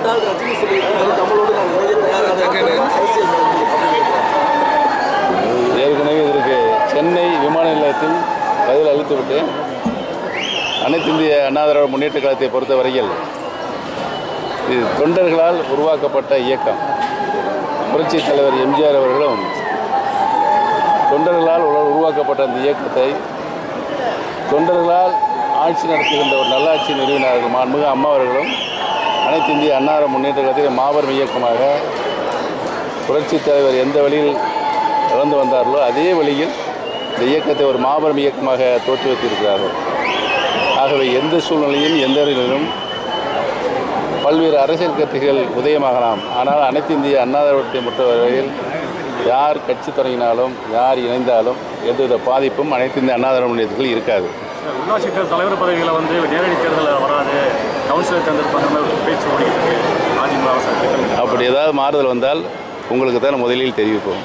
ஆனால் ரஜினி சொல்லியிருக்கிறாரு கமலோடு நான் இணைய தயாராக இருக்கிறேன். அரசியல் நோக்கி அப்படிங்கிறார். ஏற்கனவே இதற்கு சென்னை விமான நிலையத்தில் பதில் அளித்துவிட்டு அனைத்து இந்திய அண்ணா திராவிட முன்னேற்ற கழகத்தை பொறுத்தவரையில் இது தொண்டர்களால் உருவாக்கப்பட்ட இயக்கம் புரட்சித் தலைவர் எம்ஜிஆர் அவர்களும் தொண்டர்களால் உரு- உருவாக்கப்பட்ட அந்த இயக்கத்தை தொண்டர்களால் ஆட்சி நடத்துகின்ற ஒரு நல்லாட்சி நிறுவினார்கள் மாண்புமிகு அம்மா அவர்களும் அனைத்து இந்திய அண்ணா திராவிட முன்னேற்ற கழகத்தில் மாபெரும் இயக்கமாக புரட்சித் தலைவர் எந்த வழியில் இழந்து வந்தார்களோ அதே வழியில் இந்த இயக்கத்தை ஒரு மாபெரும் இயக்கமாக தோற்றுவித்திருக்கிறார்கள் ஆகவே எந்த சூழ்நிலையும் எந்த நிலையிலும் பல்வேறு அரசியல் கட்சிகள் உதயமாகலாம் ஆனால் அனைத்து இந்திய அண்ணா திராவிடத்தை பொறுத்தவரையில் யார் கட்சி தொடங்கினாலும் யார் இணைந்தாலும் எந்தவித பாதிப்பும் அனைத்து இந்திய அண்ணா திராவிட முன்னேற்றத்தில் இருக்காது உள்ளாட்சி தேர்தல் தலைவர் பதவிகளை வந்து நேரடி தேர்தலில் வராது கவுன்சிலர் தேர்ந்தெடுப்பாங்க மாதிரி ஒரு பேச்சு ஓடிக்கிட்டு இருக்கு அதிமுக அரசு திட்டமிட்டு. அப்படி ஏதாவது மாறுதல் வந்தால் உங்களுக்கு தான் முதலில் தெரிவிப்போம்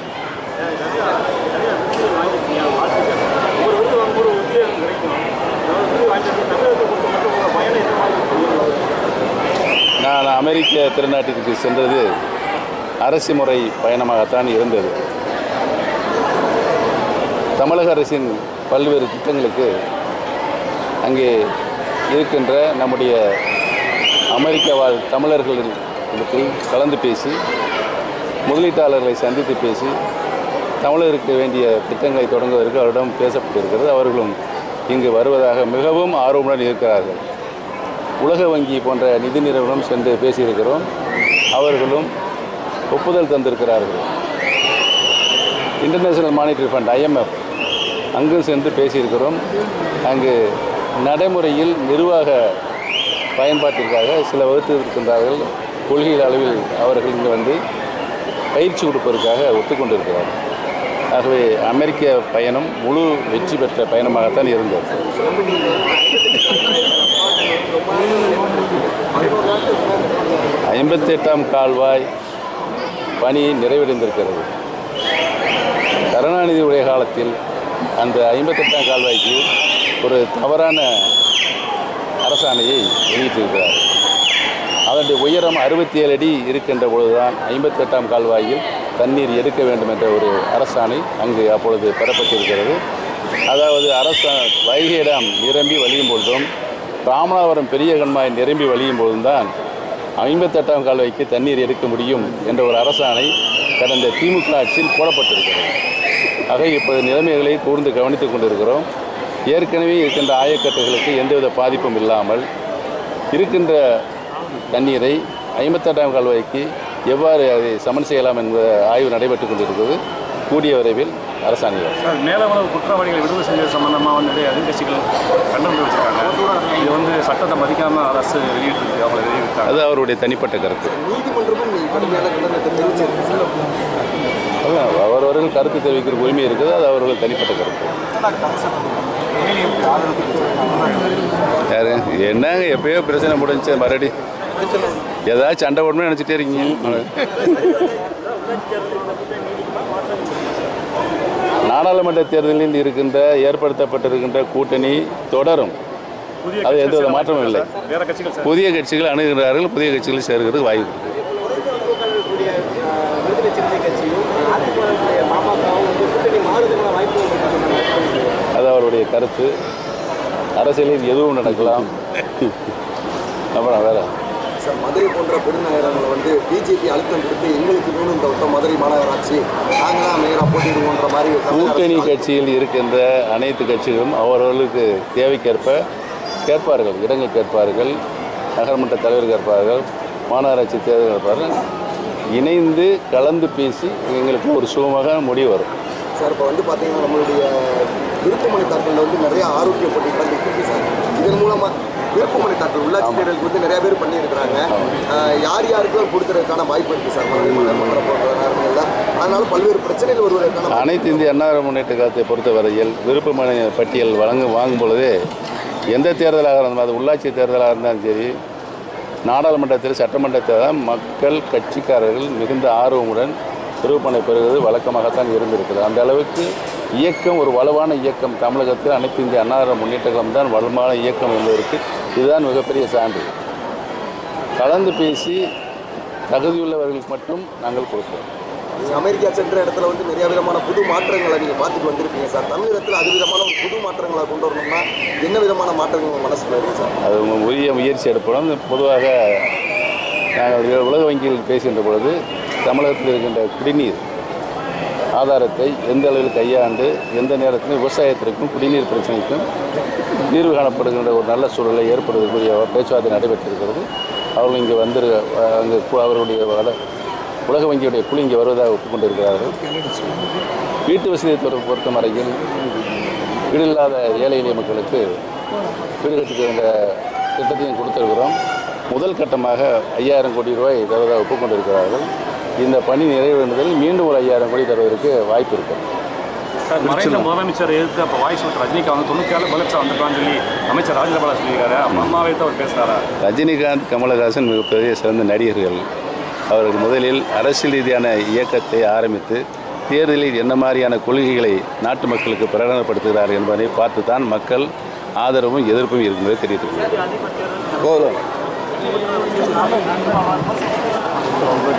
நான் அமெரிக்க திருநாட்டிற்கு சென்றது அரசு முறை பயணமாகத்தான் இருந்தது தமிழக அரசின் பல்வேறு திட்டங்களுக்கு அங்கே இருக்கின்ற நம்முடைய அமெரிக்க வாழ் தமிழர்களின் இடத்தில் கலந்து பேசி முதலீட்டாளர்களை சந்தித்து பேசி தமிழருக்கு வேண்டிய திட்டங்களை தொடங்குவதற்கு அவரிடம் பேசப்பட்டிருக்கிறது அவர்களும் இங்கு வருவதாக மிகவும் ஆர்வமுடன் இருக்கிறார்கள் உலக வங்கி போன்ற நிதி நிறுவனம் சென்று பேசியிருக்கிறோம் அவர்களும் ஒப்புதல் தந்திருக்கிறார்கள் இன்டர்நேஷனல் மானிட்டரி ஃபண்ட் ஐஎம்எஃப் அங்கும் சென்று பேசியிருக்கிறோம் அங்கு நடைமுறையில் நிர்வாக பயன்பாட்டிற்காக சில வகுத்து இருக்கின்றார்கள் கொள்கையில் அளவில் அவர்கள் இங்கு வந்து பயிற்சி கொடுப்பதற்காக ஒத்துக்கொண்டிருக்கிறார்கள் ஆகவே அமெரிக்க பயணம் முழு வெற்றி பெற்ற பயணமாகத்தான் இருந்தது ஐம்பத்தி எட்டாம் கால்வாய் பணி நிறைவடைந்திருக்கிறது கருணாநிதி உடைய காலத்தில் அந்த ஐம்பத்தெட்டாம் கால்வாய்க்கு ஒரு தவறான அரசாணையை வெளியிட்டிருக்கிறார் அதனுடைய உயரம் அறுபத்தி ஏழு அடி இருக்கின்ற பொழுதுதான் ஐம்பத்தெட்டாம் கால்வாயில் தண்ணீர் எடுக்க வேண்டும் என்ற ஒரு அரசாணை அங்கு அப்பொழுது பெறப்பட்டிருக்கிறது அதாவது அரசா வைகை டேம் நிரம்பி வழியும் பொழுதும் ராமநாதபுரம் பெரிய கண்மாய் நிரம்பி வழியும் பொழுதும் தான் ஐம்பத்தெட்டாம் கால்வாய்க்கு தண்ணீர் எடுக்க முடியும் என்ற ஒரு அரசாணை கடந்த திமுக ஆட்சியில் போடப்பட்டிருக்கிறது ஆக இப்போது நிலைமைகளை கூர்ந்து கவனித்துக் கொண்டிருக்கிறோம் ஏற்கனவே இருக்கின்ற ஆயக்கட்டுகளுக்கு எந்தவித பாதிப்பும் இல்லாமல் இருக்கின்ற தண்ணீரை ஐம்பத்தெட்டாம் கால்வாய்க்கு எவ்வாறு அதை சமன் செய்யலாம் என்ற ஆய்வு நடைபெற்றுக் கொண்டிருக்கிறது கூடிய விரைவில் அரசாணை வரும். சார் மேலவளவு குற்றவாளிகளை விடுதலை செஞ்சது சம்பந்தமாக வந்து நிறைய எதிர்கட்சிகள் கண்டனம் வச்சிருக்காங்க இது வந்து சட்டத்தை மதிக்காம அரசு வெளியிட்டிருக்கு அவங்களை வெளியிட்டாங்க அது அவருடைய தனிப்பட்ட கருத்து நீதிமன்றமும் கடுமையான கண்டனத்தை தெரிவிச்சிருக்கு சார். அதான் அவரவர்கள் கருத்து தெரிவிக்கிற உரிமை இருக்குது அது அவர்கள் தனிப்பட்ட கருத்து யாரு என்னங்க எப்பயோ பிரச்சனை முடிஞ்சு மறுபடி ஏதாச்சும் சண்டை போடணும்னு நினச்சிட்டே இருக்கீங்க நாடாளுமன்ற தேர்தலில் இருக்கின்ற ஏற்படுத்தப்பட்டிருக்கின்ற கூட்டணி தொடரும் புதிய அது கட்சிகள் எந்தவித சேர மாற்றமும் இல்லை. சார். வேற கட்சிகள் சார் புதிய கட்சிகள் அணுகுகிறார்கள் புதிய கட்சிகள் சேர்க்கிறதுக்கு வாய்ப்பு இருக்கு. விடுதலை சிறுத்தை கட்சியும் அதிமுக மாமகவும் வந்து கூட்டணி மாறுதலான வாய்ப்பு இருக்கு. அது அவருடைய கருத்து அரசியலில் எதுவும் நடக்கலாம் அப்புறம் வேற சார் மதுரை போன்ற பெருநகரங்களை வந்து பிஜேபி அழுத்தம் கொடுத்து எங்களுக்கு வேணும் இந்த வட்டம் மதுரை மாநகராட்சி நாங்கள் தான் மேயராக போட்டிடுவோன்ற மாதிரி தமிழக கூட்டணி அரசு கட்சியில் இருக்கின்ற அனைத்து கட்சிகளும் அவரவர்களுக்கு தேவைக்கேற்ப கேட்பார்கள் இடங்கள் கேட்பார்கள் நகரமன்ற தலைவர் கேட்பார்கள் மாநகராட்சி தேர்தல் கேட்பார்கள் இணைந்து கலந்து பேசி எங்களுக்கு ஒரு சுகமாக முடிவு வரும் சார் இப்போ வந்து பார்த்தீங்கன்னா நம்மளுடைய விருப்பமனை தாக்கலில் வந்து நிறைய ஆரோக்கிய போட்டிகள் இருக்குது சார் இதன் மூலமாக விருப்பமனை தாக்கல் உள்ளாட்சி தேர்தலுக்கு வந்து நிறைய பேர் பண்ணியிருக்கிறாங்க ஆஹ் யார் யாருக்கும் கொடுக்கறதுக்கான வாய்ப்பு இருக்குது சார் மதுரை மாநகரம் போன்ற நேரங்களில் அதனால பல்வேறு பிரச்சனைகள் வருவதற்கான வாய்ப்பு அனைத்து இந்திய அண்ணா திராவிட முன்னேற்ற கழகத்தை பொறுத்தவரையில் விருப்பமனை பட்டியல் வழங்க வாங்கும் பொழுதே எந்த தேர்தலாக இருந்தாலும் அது உள்ளாட்சி தேர்தலாக இருந்தாலும் சரி நாடாளுமன்றத்தில் சட்டமன்றத்தில் தான் மக்கள் கட்சிக்காரர்கள் மிகுந்த ஆர்வமுடன் விருப்பமனை பெறுவது வழக்கமாகத்தான் இருந்திருக்கிறது அந்த அளவுக்கு இயக்கம் ஒரு வலுவான இயக்கம் தமிழகத்தில் அனைத்து இந்திய அண்ணா திராவிட முன்னேற்ற கழகம் தான் வலுவான இயக்கம் என்பதற்கு இதுதான் மிகப்பெரிய சான்று கலந்து பேசி தகுதியுள்ளவர்களுக்கு மட்டும் நாங்கள் கொடுப்போம் நீங்க அமெரிக்கா சென்ற இடத்துல வந்து நிறைய விதமான புது மாற்றங்களை நீங்க பார்த்துட்டு வந்திருப்பீங்க சார் தமிழகத்தில் அது விதமான ஒரு புது மாற்றங்களை கொண்டு வரணும்னா என்ன விதமான மாற்றங்கள் உங்க மனசுல இருக்கு சார் அது உரிய முயற்சி எடுப்போம் பொதுவாக நாங்கள் உ- உலக வங்கியில் பேசுகின்ற பொழுது தமிழகத்தில் இருக்கின்ற குடிநீர் ஆதாரத்தை எந்த அளவில் கையாண்டு எந்த நேரத்திலும் விவசாயத்திற்கும் குடிநீர் பிரச்சனைக்கும் தீர்வு காணப்படுகின்ற ஒரு நல்ல சூழலை ஏற்படுத்தக்கூடிய பேச்சுவார்த்தை நடைபெற்றிருக்கிறது அவர்கள் இங்கே வந்து அங்கே கு- அவர்களுடைய வள- உலக வங்கியுடைய குழு இங்கே வருவதாக ஒப்புக்கொண்டிருக்கிறார்கள் வீட்டு வசதியை பொறு- பொறுத்த வரையில் வீடு இல்லாத ஏழை எளிய மக்களுக்கு வீடு கட்டுகின்ற திட்டத்தையும் கொடுத்திருக்கிறோம் முதல் கட்டமாக ஐயாயிரம் கோடி ரூபாய் தருவதாக ஒப்புக்கொண்டிருக்கிறார்கள் இந்த பணி நிறைவேறுவதில் மீண்டும் ஒரு ஐயாயிரம் கோடி தருவதற்கு வாய்ப்பு இருக்கிறது சார் மறைந்த முதலமைச்சர் எதிர்த்து அப்போ வாய்ஸ் விட்டு ரஜினிகாந்த் தொண்ணூற்றி ஏழு முதலமைச்சர் வந்துட்டான்னு சொல்லி அமைச்சர் ராஜகோபாலா சொல்லியிருக்காரு அப்போ அம்மாவே தான் அவர் பேசுகிறாரா ரஜினிகாந்த் கமலஹாசன் மிகப்பெரிய சிறந்த நடிகர்கள் அவர்கள் முதலில் அரசியல் ரீதியான இயக்கத்தை ஆரம்பித்து தேர்தலில் என்ன மாதிரியான கொள்கைகளை நாட்டு மக்களுக்கு பிரகடனப்படுத்துகிறார்கள் என்பதை பார்த்து தான் மக்கள் ஆதரவும் எதிர்ப்பும் இருக்கும்போது தெரிவித்துள்ளது போதும்